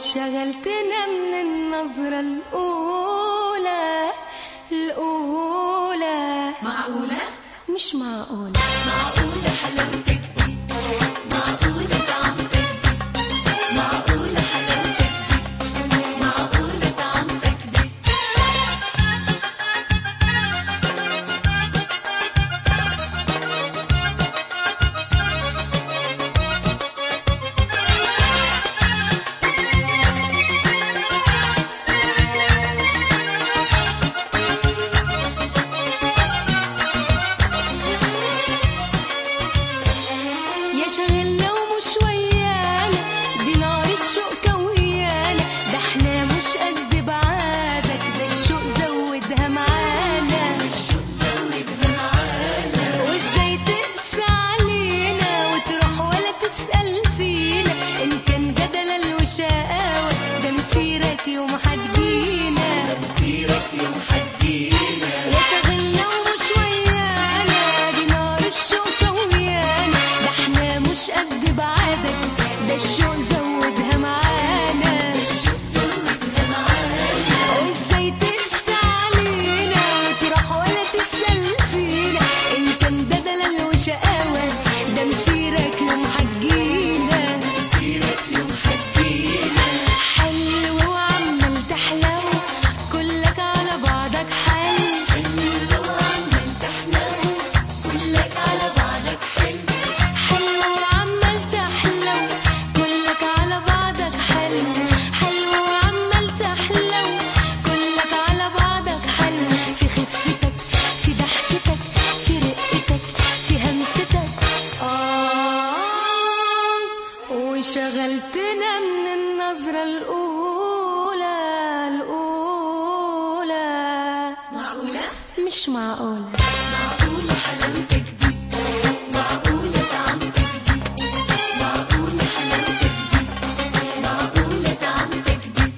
وشغلتنا من النظرة الأولى الأولى معقولة؟ مش معقولة معقولة حلاوتك دي معقولة طعمتك دي معقولة حلاوتك دي معقولة طعمتك دي يا شغل لو مش ويانا دي نار الشوق كويانا ده احنا مش قد بعادك ده الشوق زودها معانا الشوق زودها معانا وازاي تقسى علينا وتروح ولا تسأل فينا ان كان ده دلال وشقاوة ده مسيرك يوم هتجينا مسيرك يوم حتجينا يا شغلنا ومش ويانا دي نار الشوق كويانا ده احنا مش قد بعادك ده الشوق زودها معانا الشوق زودها معانا وازاي تقسى علينا وتروح ولا تسأل فينا ان كان ده دلال وشقاوة ده مسيرك يوم هتجينا مسيرك يوم حتجينا حلو وعمال تحلو كلك على بعضك حلو حلو وعمال تحلو كلك على بعضك حلو حلو وعمال تحلو كلك على بعضك حلو حلو وعمال تحلو كلك على بعضك حلو في خفتك في ضحكتك في رقتك في همستك آه وشغلتنا من النظرة الأولى الأولى معقولة؟ مش معقولة معقولة حلاوتك دي معقولة طعمتك دي معقولة حلاوتك دي معقولة طعمتك دي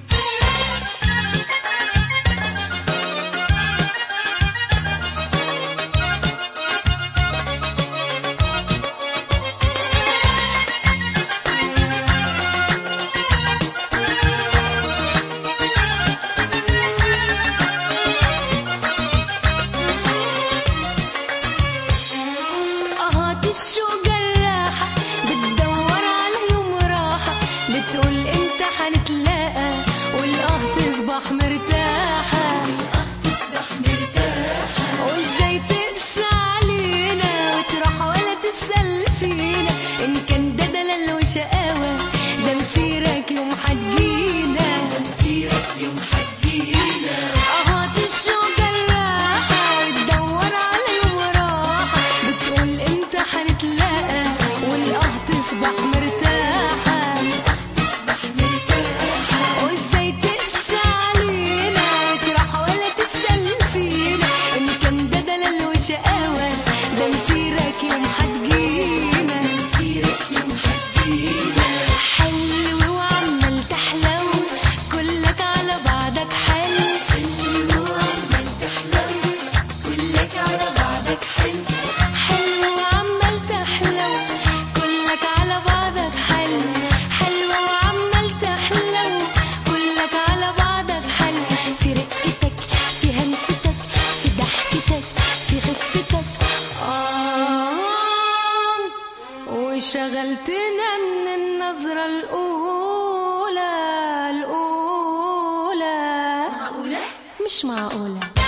اهات الشوق جراحة بتدور على يوم راحة بتقول امتى هنتلاقى والاه تصبح مرتاحة تصبح مرتاحة وازاي تقسى علينا وتروح ولا تسأل فينا ان كان ده دلال وشقاوة ده مسيرك يوم هتجينا مسيرك يوم حتجينا اهات الشوق جراحة بتدور على يوم راحة بتقول امتى هنتلاقى والاه تصبح مرتاحة تصبح مرتاحة وازاي تقسى علينا وتروح ولا تسأل فينا ان كان ده دلال وشقاوة ده مسيرك يوم هتجينا مسيرك يوم حتجينا حلو وعمال تحلو كلك على بعضك حلو حلو وعمال تحلو كلك على بعضك حلو حلو وعمال تحلو كلك على بعضك حلو حلو وعمال تحلو كلك على بعضك حلو في رقتك في همستك في ضحكتك في خفتك آه وشغلتنا من النظرة الأولى الأولى معقولة؟ مش معقولة